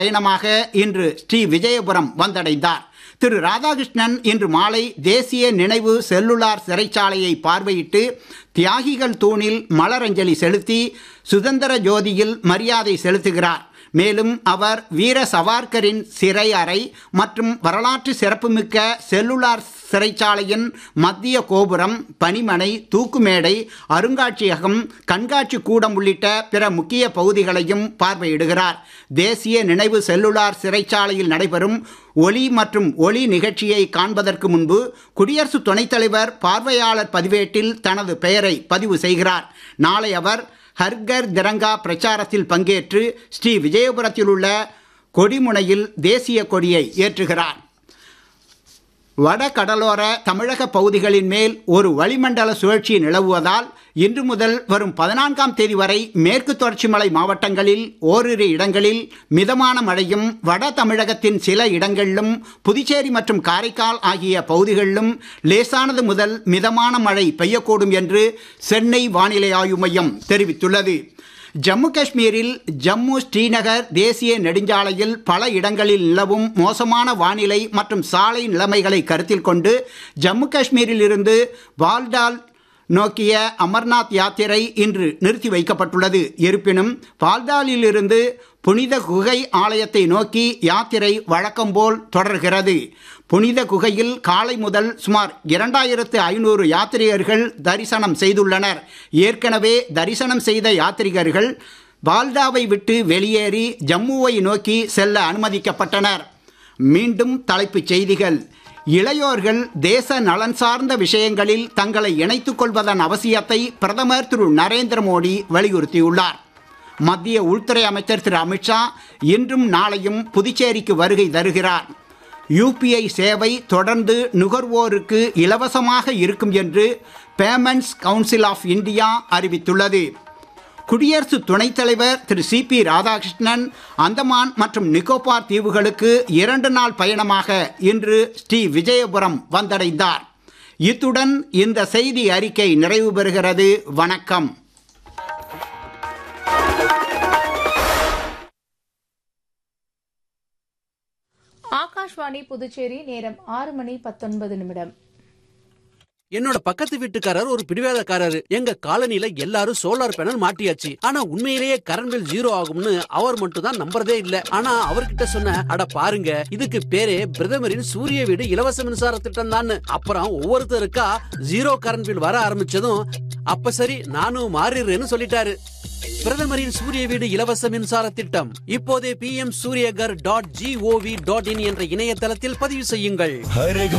பயணமாக இன்று ஸ்ரீ விஜயபுரம் வந்தடைந்தார் திரு ராதாகிருஷ்ணன் இன்று மாலை தேசிய நினைவு செல்லுலார் சிறைச்சாலையை பார்வையிட்டு தியாகிகள் தூணில் மலரஞ்சலி செலுத்தி சுதந்திர ஜோதியில் மரியாதை செலுத்துகிறார் மேலும் அவர் வீர சவார்கரின் சிறை அறை மற்றும் வரலாற்று சிறப்புமிக்க செல்லுலார் சிறைச்சாலையின் மத்திய கோபுரம் பனிமனை தூக்குமேடை அருங்காட்சியகம் கண்காட்சி கூடம் உள்ளிட்ட பிற முக்கிய பகுதிகளையும் பார்வையிடுகிறார் தேசிய நினைவு செல்லுலார் சிறைச்சாலையில் நடைபெறும் ஒலி மற்றும் ஒளி நிகழ்ச்சியை காண்பதற்கு முன்பு குடியரசு துணைத் தலைவர் பார்வையாளர் பதிவேட்டில் தனது பெயரை பதிவு செய்கிறார் நாளை அவர் ஹர்கர் திரங்கா பிரச்சாரத்தில் பங்கேற்று ஸ்ரீ விஜயபுரத்தில் உள்ள கொடிமுனையில் தேசிய கொடியை ஏற்றுகிறார் வட கடலோர தமிழக பகுதிகளின் மேல் ஒரு வளிமண்டல சுழற்சி நிலவுவதால் இன்று முதல் வரும் பதினான்காம் தேதி வரை மேற்கு தொடர்ச்சி மலை மாவட்டங்களில் ஓரிரு இடங்களில் மிதமான மழையும் வட தமிழகத்தின் சில இடங்களிலும் புதுச்சேரி மற்றும் காரைக்கால் ஆகிய பகுதிகளிலும் லேசானது முதல் மிதமான மழை பெய்யக்கூடும் என்று சென்னை வானிலை ஆய்வு மையம் தெரிவித்துள்ளது ஜம்மு காஷ்மீரில் ஜம்மு ஸ்ரீநகர் தேசிய நெடுஞ்சாலையில் பல இடங்களில் நிலவும் மோசமான வானிலை மற்றும் சாலை நிலைமைகளை கருத்தில் கொண்டு ஜம்மு காஷ்மீரில் இருந்து வால்டால் நோக்கிய அமர்நாத் யாத்திரை இன்று நிறுத்தி வைக்கப்பட்டுள்ளது இருப்பினும் பால்டாலில் இருந்து புனித குகை ஆலயத்தை நோக்கி யாத்திரை வழக்கம்போல் தொடர்கிறது புனித குகையில் காலை முதல் சுமார் இரண்டாயிரத்து ஐநூறு யாத்ரீகர்கள் தரிசனம் செய்துள்ளனர் ஏற்கனவே தரிசனம் செய்த யாத்ரீகர்கள் பால்டாவை விட்டு வெளியேறி ஜம்முவை நோக்கி செல்ல அனுமதிக்கப்பட்டனர் மீண்டும் தலைப்புச் செய்திகள் இளையோர்கள் தேச நலன் சார்ந்த விஷயங்களில் தங்களை இணைத்துக் கொள்வதன் அவசியத்தை பிரதமர் திரு நரேந்திர மோடி வலியுறுத்தியுள்ளார் மத்திய உள்துறை அமைச்சர் திரு அமித்ஷா இன்றும் நாளையும் புதுச்சேரிக்கு வருகை தருகிறார் யூபிஐ சேவை தொடர்ந்து நுகர்வோருக்கு இலவசமாக இருக்கும் என்று பேமெண்ட்ஸ் கவுன்சில் ஆஃப் இந்தியா அறிவித்துள்ளது குடியரசு துணைத் தலைவர் திரு சி பி ராதாகிருஷ்ணன் அந்தமான் மற்றும் நிக்கோபார் தீவுகளுக்கு இரண்டு நாள் பயணமாக இன்று ஸ்ரீ விஜயபுரம் வந்தடைந்தார் இத்துடன் இந்த செய்தி அறிக்கை நிறைவு பெறுகிறது வணக்கம் ஆகாஷ்வாணி புதுச்சேரி நேரம் ஆறு மணி பத்தொன்பது நிமிடம் என்னோட பக்கத்து வீட்டுக்காரர் ஒரு பிடிவாதக்காரரு எங்க காலனில எல்லாரும் சோலார் பேனல் மாட்டியாச்சு ஆனா உண்மையிலேயே கரண்ட் பில் ஜீரோ ஆகும்னு அவர் மட்டும் தான் நம்புறதே இல்ல ஆனா அவர்கிட்ட சொன்ன அட பாருங்க இதுக்கு பேரே பிரதமரின் சூரிய வீடு இலவச மின்சார திட்டம் தான் அப்புறம் ஒவ்வொருத்தருக்கா ஜீரோ கரண்ட் பில் வர ஆரம்பிச்சதும் அப்ப சரி நானும் மாறிடுறேன்னு சொல்லிட்டாரு பிரதமரின் சூரிய வீடு இலவச மின்சார திட்டம் இப்போதே P M Suryaghar dot GOV dot in என்ற இணையதளத்தில் பதிவு செய்யுங்கள் हर